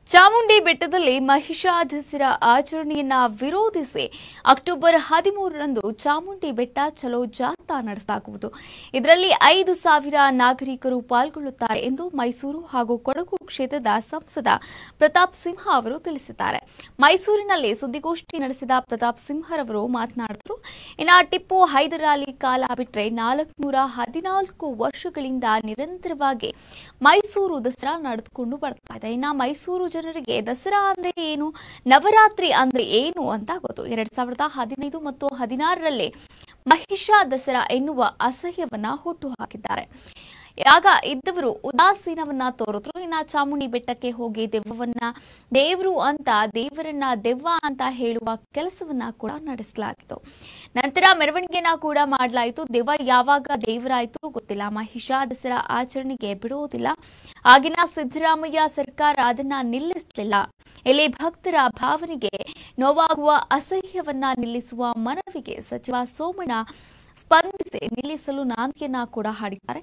ಚಾಮುಂಡಿ ಬೆಟ್ಟದಲ್ಲಿ ಮಹಿಷಾ ದಸರಾ ಆಚರಣೆಯನ್ನ ವಿರೋಧಿಸಿ ಅಕ್ಟೋಬರ್ ಹದಿಮೂರರಂದು ಚಾಮುಂಡಿ ಬೆಟ್ಟ ಚಲೋ ಜಾಥಾ ನಡೆಸಲಾಗುವುದು ಇದರಲ್ಲಿ ಐದು ಸಾವಿರ ನಾಗರಿಕರು ಪಾಲ್ಗೊಳ್ಳುತ್ತಾರೆ ಎಂದು ಮೈಸೂರು ಹಾಗೂ ಕೊಡಗು ಕ್ಷೇತ್ರದ ಸಂಸದ ಪ್ರತಾಪ್ ಸಿಂಹ ಅವರು ತಿಳಿಸಿದ್ದಾರೆ ಮೈಸೂರಿನಲ್ಲಿ ಸುದ್ದಿಗೋಷ್ಠಿ ನಡೆಸಿದ ಪ್ರತಾಪ್ ಸಿಂಹರವರು ಮಾತನಾಡಿದರು ಇನ್ನು ಟಿಪ್ಪು ಹೈದರಾಲಿ ಕಾಲ ಬಿಟ್ಟರೆ ನಾಲ್ಕುನೂರ ಹದಿನಾಲ್ಕು ವರ್ಷಗಳಿಂದ ನಿರಂತರವಾಗಿ ಮೈಸೂರು ದಸರಾ ನಡೆದುಕೊಂಡು ಬರ್ತಾ ಇದೆ ಇನ್ನು ಮೈಸೂರು ಜನರಿಗೆ ದಸರಾ ಅಂದ್ರೆ ಏನು ನವರಾತ್ರಿ ಅಂದ್ರೆ ಏನು ಅಂತ ಗೊತ್ತು ಎರಡ್ ಸಾವಿರದ ಹದಿನೈದು ಮತ್ತು ಹದಿನಾರರಲ್ಲಿ ಮಹಿಷಾ ದಸರಾ ಎನ್ನುವ ಅಸಹ್ಯವನ್ನ ಹುಟ್ಟು ಹಾಕಿದ್ದಾರೆ ಆಗ ಇದ್ದವರು ಉದಾಸೀನವನ್ನ ತೋರಿದ್ರು ಇನ್ನ ಚಾಮುಂಡಿ ಬೆಟ್ಟಕ್ಕೆ ಹೋಗಿ ದೆವ್ವವನ್ನ ದೇವರು ಅಂತ ದೇವರನ್ನ ದೆವ್ವ ಅಂತ ಹೇಳುವ ಕೆಲಸವನ್ನ ಕೂಡ ನಡೆಸಲಾಗಿತ್ತು ನಂತರ ಮೆರವಣಿಗೆನ ಕೂಡ ಮಾಡಲಾಯಿತು ದೆವ್ವ ಯಾವಾಗ ದೇವರಾಯಿತು ಗೊತ್ತಿಲ್ಲ ಮಹಿಷಾ ದಸರಾ ಆಚರಣೆಗೆ ಬಿಡುವುದಿಲ್ಲ ಆಗಿನ ಸಿದ್ದರಾಮಯ್ಯ ಸರ್ಕಾರ ಅದನ್ನ ನಿಲ್ಲಿಸಲಿಲ್ಲ ಇಲ್ಲಿ ಭಕ್ತರ ಭಾವನೆಗೆ ನೋವಾಗುವ ಅಸಹ್ಯವನ್ನ ನಿಲ್ಲಿಸುವ ಮನವಿಗೆ ಸಚಿವ ಸೋಮಣ್ಣ ಸ್ಪಂದಿಸಿ ನಿಲ್ಲಿಸಲು ನಾಂದಿಯನ್ನ ಕೂಡ ಹಾಡಿದ್ದಾರೆ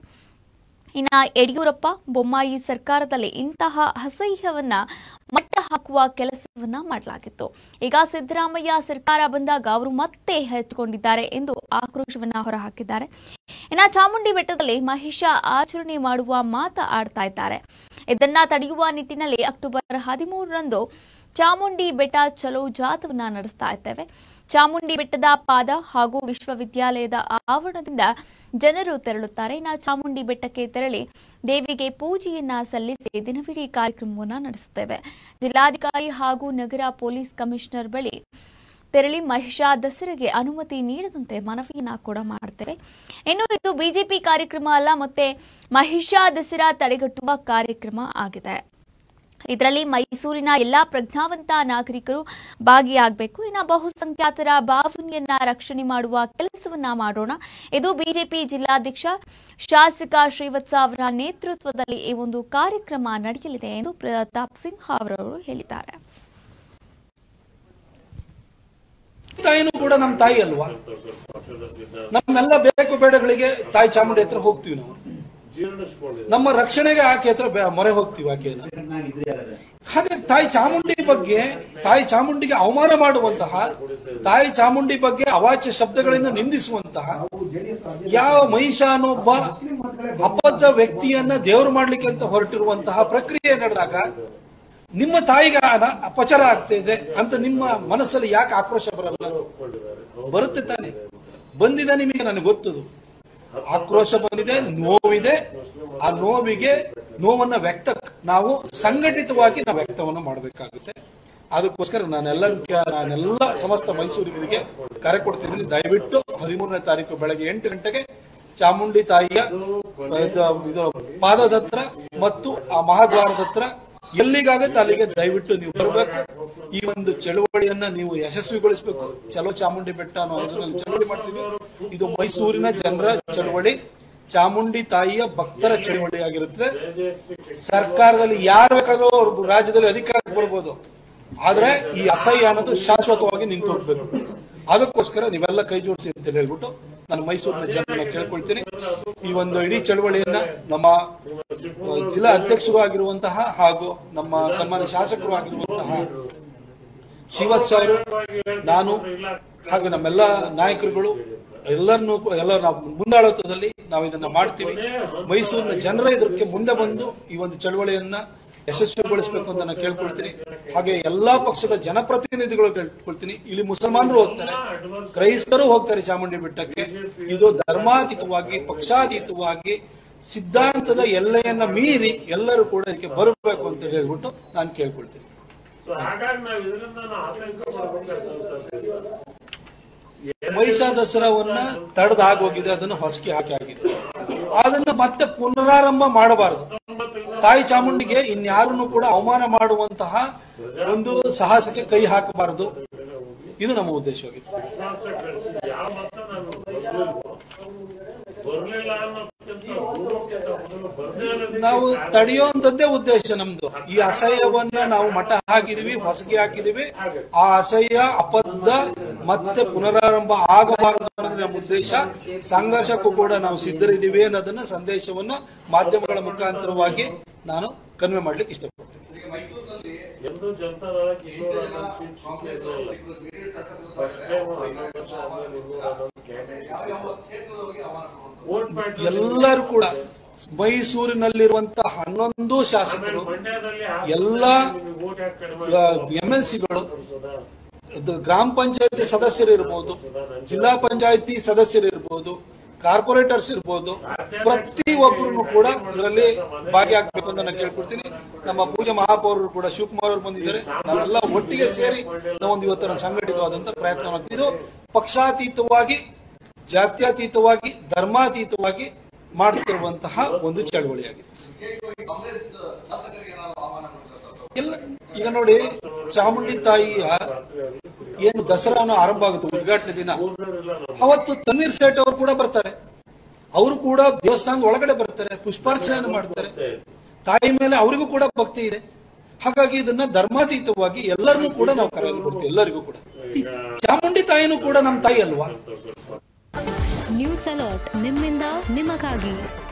ಇನ್ನ ಯಡಿಯೂರಪ್ಪ ಬೊಮ್ಮಾಯಿ ಸರ್ಕಾರದಲ್ಲಿ ಇಂತಹ ಅಸಹ್ಯವನ್ನ ಮಟ್ಟ ಹಾಕುವ ಕೆಲಸವನ್ನ ಮಾಡಲಾಗಿತ್ತು ಈಗ ಸಿದ್ದರಾಮಯ್ಯ ಸರ್ಕಾರ ಬಂದಾಗ ಅವರು ಮತ್ತೆ ಹೆಚ್ಚುಕೊಂಡಿದ್ದಾರೆ ಎಂದು ಆಕ್ರೋಶವನ್ನ ಹೊರಹಾಕಿದ್ದಾರೆ ಇನ್ನ ಚಾಮುಂಡಿ ಬೆಟ್ಟದಲ್ಲಿ ಮಹಿಷಾ ಆಚರಣೆ ಮಾಡುವ ಮಾತ ಆಡ್ತಾ ಇದ್ದಾರೆ ಇದನ್ನ ತಡೆಯುವ ನಿಟ್ಟಿನಲ್ಲಿ ಅಕ್ಟೋಬರ್ ಹದಿಮೂರರಂದು ಚಾಮುಂಡಿ ಬೆಟ್ಟ ಚಲೋ ಜಾಥವನ್ನ ನಡೆಸ್ತಾ ಇದ್ದೇವೆ ಚಾಮುಂಡಿ ಬೆಟ್ಟದ ಪಾದ ಹಾಗೂ ವಿಶ್ವವಿದ್ಯಾಲಯದ ಆವರಣದಿಂದ ಜನರು ತೆರಳುತ್ತಾರೆ ಇನ್ನು ಚಾಮುಂಡಿ ಬೆಟ್ಟಕ್ಕೆ ತೆರಳಿ ದೇವಿಗೆ ಪೂಜೆಯನ್ನ ಸಲ್ಲಿಸಿ ದಿನವಿಡೀ ಕಾರ್ಯಕ್ರಮವನ್ನ ನಡೆಸುತ್ತೇವೆ ಜಿಲ್ಲಾಧಿಕಾರಿ ಹಾಗೂ ನಗರ ಪೊಲೀಸ್ ಕಮಿಷನರ್ ಬಳಿ ತೆರಳಿ ಮಹಿಷಾ ದಸರೆಗೆ ಅನುಮತಿ ನೀಡದಂತೆ ಮನವಿಯನ್ನ ಕೂಡ ಮಾಡ್ತೇವೆ ಇನ್ನು ಇದು ಬಿಜೆಪಿ ಕಾರ್ಯಕ್ರಮ ಅಲ್ಲ ಮತ್ತೆ ಮಹಿಷಾ ದಸರಾ ತಡೆಗಟ್ಟುವ ಕಾರ್ಯಕ್ರಮ ಆಗಿದೆ ಇದರಲ್ಲಿ ಮೈಸೂರಿನ ಎಲ್ಲಾ ಪ್ರಜ್ಞಾವಂತ ನಾಗರಿಕರು ಭಾಗಿಯಾಗಬೇಕು ಇನ್ನು ಬಹುಸಂಖ್ಯಾತರ ಭಾವನೆಯನ್ನ ರಕ್ಷಣೆ ಮಾಡುವ ಕೆಲಸವನ್ನ ಮಾಡೋಣ ಇದು ಬಿಜೆಪಿ ಜಿಲ್ಲಾಧ್ಯಕ್ಷ ಶಾಸಕ ಶ್ರೀವತ್ಸ ಅವರ ನೇತೃತ್ವದಲ್ಲಿ ಈ ಒಂದು ಕಾರ್ಯಕ್ರಮ ನಡೆಯಲಿದೆ ಎಂದು ಪ್ರತಾಪ್ ಸಿಂಹ ಅವರವರು ಹೇಳಿದ್ದಾರೆ ತಾಯಿನೂ ಕೂಡ ನಮ್ಮ ತಾಯಿ ಅಲ್ವಾ ನಮ್ಮೆಲ್ಲ ಬೇಕು ಬೇಡಗಳಿಗೆ ತಾಯಿ ಚಾಮುಂಡಿ ಹತ್ರ ಹೋಗ್ತೀವಿ ನಾವು ನಮ್ಮ ರಕ್ಷಣೆಗೆ ಆಕೆ ಹತ್ರ ಬೆ- ಮೊರೆ ಹೋಗ್ತೀವಿ ಆಕೆಯನ್ನ ಹಾಗೆ ತಾಯಿ ಚಾಮುಂಡಿ ಬಗ್ಗೆ ತಾಯಿ ಚಾಮುಂಡಿಗೆ ಅವಮಾನ ಮಾಡುವಂತಹ ತಾಯಿ ಚಾಮುಂಡಿ ಬಗ್ಗೆ ಅವಾಚ್ಯ ಶಬ್ದಗಳಿಂದ ನಿಂದಿಸುವಂತಹ ಯಾವ ಮಹಿಷ ಅನ್ನೊಬ್ಬ ಅಬದ್ಧ ವ್ಯಕ್ತಿಯನ್ನ ದೇವರು ಮಾಡ್ಲಿಕ್ಕೆ ಅಂತ ಹೊರಟಿರುವಂತಹ ಪ್ರಕ್ರಿಯೆ ನಡೆದಾಗ ನಿಮ್ಮ ತಾಯಿಗೆ ಅನ- ಅಪಚಾರ ಆಗ್ತಾ ಇದೆ ಅಂತ ನಿಮ್ಮ ಮನಸ್ಸಲ್ಲಿ ಯಾಕೆ ಆಕ್ರೋಶ ಬರಲ್ಲ ಬರುತ್ತೆ ತಾನೆ ಬಂದಿದೆ ನಿಮಗೆ ನನಗೆ ಗೊತ್ತದು ಆಕ್ರೋಶ ಬಂದಿದೆ ನೋವಿದೆ ಆ ನೋವಿಗೆ ನೋವನ್ನ ವ್ಯಕ್ತ ನಾವು ಸಂಘಟಿತವಾಗಿ ನಾವು ವ್ಯಕ್ತವನ್ನ ಮಾಡಬೇಕಾಗುತ್ತೆ ಅದಕ್ಕೋಸ್ಕರ ನಾನೆಲ್ಲರೂ ನಾನೆಲ್ಲ ಸಮಸ್ತ ಮೈಸೂರಿಗರಿಗೆ ಕರೆ ಕೊಡ್ತಿದ್ದೀನಿ ದಯವಿಟ್ಟು ಹದಿಮೂರನೇ ತಾರೀಕು ಬೆಳಗ್ಗೆ ಎಂಟು ಗಂಟೆಗೆ ಚಾಮುಂಡಿ ತಾಯಿಯ ಇದು- ಇದು ಪಾದದ ಹತ್ರ ಮತ್ತು ಆ ಮಹಾದ್ವಾರದ ಹತ್ರ ಎಲ್ಲಿಗಾಗತ್ತೆ ಅಲ್ಲಿಗೆ ದಯವಿಟ್ಟು ನೀವು ಬರಬೇಕು ಈ ಒಂದು ಚಳುವಳಿಯನ್ನ ನೀವು ಯಶಸ್ವಿಗೊಳಿಸಬೇಕು ಚಲೋ ಚಾಮುಂಡಿ ಬೆಟ್ಟ ಅನ್ನೋ ಹೆಸರಿನಲ್ಲಿ ಚಳುವಳಿ ಮಾಡ್ತೀವಿ ಇದು ಮೈಸೂರಿನ ಜನರ ಚಳುವಳಿ ಚಾಮುಂಡಿ ತಾಯಿಯ ಭಕ್ತರ ಚಳುವಳಿ ಆಗಿರುತ್ತದೆ ಸರ್ಕಾರದಲ್ಲಿ ಯಾರು ಬೇಕಾದ್ರೂ ಅವ್ರು ರಾಜ್ಯದಲ್ಲಿ ಅಧಿಕಾರಕ್ಕೆ ಬರ್ಬೋದು ಆದ್ರೆ ಈ ಅಸಹ್ಯ ಅನ್ನೋದು ಶಾಶ್ವತವಾಗಿ ನಿಂತು ಹೋಗ್ಬೇಕು ಅದಕ್ಕೋಸ್ಕರ ನೀವೆಲ್ಲ ಕೈ ಜೋಡಿಸಿ ಅಂತ ಹೇಳ್ಬಿಟ್ಟು ನಾನು ಮೈಸೂರಿನ ಜನರನ್ನ ಕೇಳ್ಕೊಳ್ತೀನಿ ಈ ಒಂದು ಇಡೀ ಚಳವಳಿಯನ್ನ ನಮ್ಮ ಅಹ್, ಜಿಲ್ಲಾ ಅಧ್ಯಕ್ಷರು ಆಗಿರುವಂತಹ ಹಾಗೂ ನಮ್ಮ ಸನ್ಮಾನ್ಯ ಶಾಸಕರು ಆಗಿರುವಂತಹ ಶ್ರೀವತ್ಸ ಅವರು ನಾನು ಹಾಗೂ ನಮ್ಮೆಲ್ಲ ನಾಯಕರುಗಳು ಎಲ್ಲರನ್ನೂ ಎಲ್ಲ ನಾವು ಮುಂದಾಳತ್ವದಲ್ಲಿ ನಾವು ಇದನ್ನ ಮಾಡ್ತೀವಿ ಮೈಸೂರಿನ ಜನರ ಇದಕ್ಕೆ ಮುಂದೆ ಬಂದು ಈ ಒಂದು ಚಳವಳಿಯನ್ನ ಯಶಸ್ವಿಗೊಳಿಸಬೇಕು ಅಂತ ನಾನು ಕೇಳ್ಕೊಳ್ತೀನಿ ಹಾಗೆ ಎಲ್ಲಾ ಪಕ್ಷದ ಜನಪ್ರತಿನಿಧಿಗಳು ಕೇಳ್ಕೊಳ್ತೀನಿ ಇಲ್ಲಿ ಮುಸಲ್ಮಾನರು ಹೋಗ್ತಾರೆ ಕ್ರೈಸ್ತರು ಹೋಗ್ತಾರೆ ಚಾಮುಂಡಿ ಬೆಟ್ಟಕ್ಕೆ ಇದು ಧರ್ಮಾತೀತವಾಗಿ ಪಕ್ಷಾತೀತವಾಗಿ ಸಿದ್ಧಾಂತದ ಎಲ್ಲೆಯನ್ನ ಮೀರಿ ಎಲ್ಲರೂ ಕೂಡ ಇದಕ್ಕೆ ಬರಬೇಕು ಅಂತ ಹೇಳ್ಬಿಟ್ಟು ನಾನು ಕೇಳ್ಕೊಳ್ತೀನಿ ಹಾಗಾಗಿ ನಾವು ಇದರಿಂದ ಆತಂಕ ಪಡ್ಬೇಕಾಗ್ತದೆ ಮಹಿಷಾ ದಸರಾವನ್ನ ತಡೆದು ಆಗೋಗಿದೆ ಅದನ್ನು ಹೊಸಕಿ ಹಾಕಿ ಆಗಿದೆ ಅದನ್ನ ಮತ್ತೆ ಪುನರಾರಂಭ ಮಾಡಬಾರದು ತಾಯಿ ಚಾಮುಂಡಿಗೆ ಇನ್ಯಾರನ್ನು ಕೂಡ ಅವಮಾನ ಮಾಡುವಂತಹ ಒಂದು ಸಾಹಸಕ್ಕೆ ಕೈ ಹಾಕಬಾರದು ಇದು ನಮ್ಮ ಉದ್ದೇಶವಾಗಿದೆ ವಿಶ್ವಾಸ ಕಳಿಸಿ ಯಾವ ಮತ ನಾನು ಬರ್ಲಿಲ್ವೋ ಬರ್ಲಿಲ್ಲ ಅನ್ನೋದಕ್ಕಿಂತ ಪೂರ್ವಕ್ಕಿಂತ ಮೊದಲು ಬರ್ದೇ ಇರೋದಕ್ಕೆ ನಾವು ತಡೆಯುವಂತದ್ದೇ ಉದ್ದೇಶ ನಮ್ದು ಈ ಅಸಹ್ಯವನ್ನ ನಾವು ಮಠ ಹಾಕಿದೀವಿ ಹೊಸಗಿ ಹಾಕಿದೀವಿ ಆ ಅಸಹ್ಯ ಅಬದ್ಧ ಮತ್ತೆ ಪುನರಾರಂಭ ಆಗಬಾರದು ಅನ್ನೋದು ನಮ್ಮ ಉದ್ದೇಶ ಸಂಘರ್ಷಕ್ಕೂ ಕೂಡ ನಾವು ಸಿದ್ಧರಿದ್ದೀವಿ ಅನ್ನೋದನ್ನ ಸಂದೇಶವನ್ನ ಮಾಧ್ಯಮಗಳ ಮುಖಾಂತರವಾಗಿ ನಾನು ಕನ್ವೆ ಮಾಡ್ಲಿಕ್ಕೆ ಇಷ್ಟಪಡ್ತೀನಿ ಹಿಂದೂ ಜನತಾ ದಳಕ್ಕೆ ಇನ್ನೂರ ಹನ್ನೊಂದು ಸೀಟ್ ಸಿಕ್ಕಿರಲಿಲ್ಲ ಫಸ್ಟ್ ಟೈಮ್ ಐದು ವರ್ಷ ಆದ್ಮೇಲೆ ಇನ್ನೂರ ಹನ್ನೊಂದು ಕ್ಯಾಂಡಿಡೇಟ್ ವೋಟ್ ಬ್ಯಾಂಕ್ ಎಲ್ಲರೂ ಕೂಡ ಮೈಸೂರಿನಲ್ಲಿರುವಂತಹ ಹನ್ನೊಂದು ಶಾಸಕರು ಮಂಡ್ಯದಲ್ಲಿ ಎಲ್ಲ ವೋಟ್ ಯಾಕೆ ಕಡಿಮೆ ಎಂ ಎಲ್ ಸಿಗಳು ಗ್ರಾಮ ಪಂಚಾಯತಿ ಸದಸ್ಯರು ಇರ್ಬೋದು ಜಿಲ್ಲಾ ಪಂಚಾಯತಿ ಸದಸ್ಯರು ಇರ್ಬೋದು ಕಾರ್ಪೊರೇಟರ್ಸ್ ಇರ್ಬೋದು ಪ್ರತಿ ಒಬ್ಬರು ಕೂಡ ಇದರಲ್ಲಿ ಭಾಗಿಯಾಗಬೇಕು ಅಂತ ನಾನು ಕೇಳ್ಕೊಡ್ತೀನಿ ನಮ್ಮ ಪೂಜಾ ಮಹಾಪೌರರು ಕೂಡ ಶಿವಕುಮಾರ್ ಅವರು ಬಂದಿದ್ದಾರೆ ನಾವೆಲ್ಲ ಒಟ್ಟಿಗೆ ಸೇರಿ ನಾವೊಂದು ಇವತ್ತಿನ ಸಂಘಟಿತವಾದಂತ ಪ್ರಯತ್ನ ಮಾಡ್ತೀವಿ ಇದು ಪಕ್ಷಾತೀತವಾಗಿ ಜಾತ್ಯತೀತವಾಗಿ ಧರ್ಮಾತೀತವಾಗಿ ಮಾಡ್ತಿರುವಂತಹ ಒಂದು ಚಳವಳಿಯಾಗಿದೆ ಇಲ್ಲ ಈಗ ನೋಡಿ ಚಾಮುಂಡಿ ತಾಯಿಯ ಏನು ದಸರಾವನ್ನು ಆರಂಭ ಆಗುತ್ತೆ ಉದ್ಘಾಟನೆ ದಿನ ಅವತ್ತು ತನ್ವೀರ್ ಸೇಠ್ ಅವರು ಕೂಡ ಬರ್ತಾರೆ ಅವರು ಕೂಡ ದೇವಸ್ಥಾನದ ಒಳಗಡೆ ಬರ್ತಾರೆ ಪುಷ್ಪಾರ್ಚನೆ ಮಾಡ್ತಾರೆ ತಾಯಿ ಮೇಲೆ ಅವರಿಗೂ ಕೂಡ ಭಕ್ತಿ ಇದೆ ಹಾಗಾಗಿ ಇದನ್ನ ಧರ್ಮಾತೀತವಾಗಿ ಎಲ್ಲರಿಗೂ ಕೂಡ ನಾವು ಕರೆಯನ್ನು ಕೊಡ್ತೀವಿ ಎಲ್ಲರಿಗೂ ಕೂಡ ಈ ಚಾಮುಂಡಿ ತಾಯಿನೂ ಕೂಡ ನಮ್ಮ ತಾಯಿ ಅಲ್ವಾ ನ್ಯೂಸ್ ಅಲರ್ಟ್ ನಿಮ್ಮಿಂದ ನಿಮಗಾಗಿ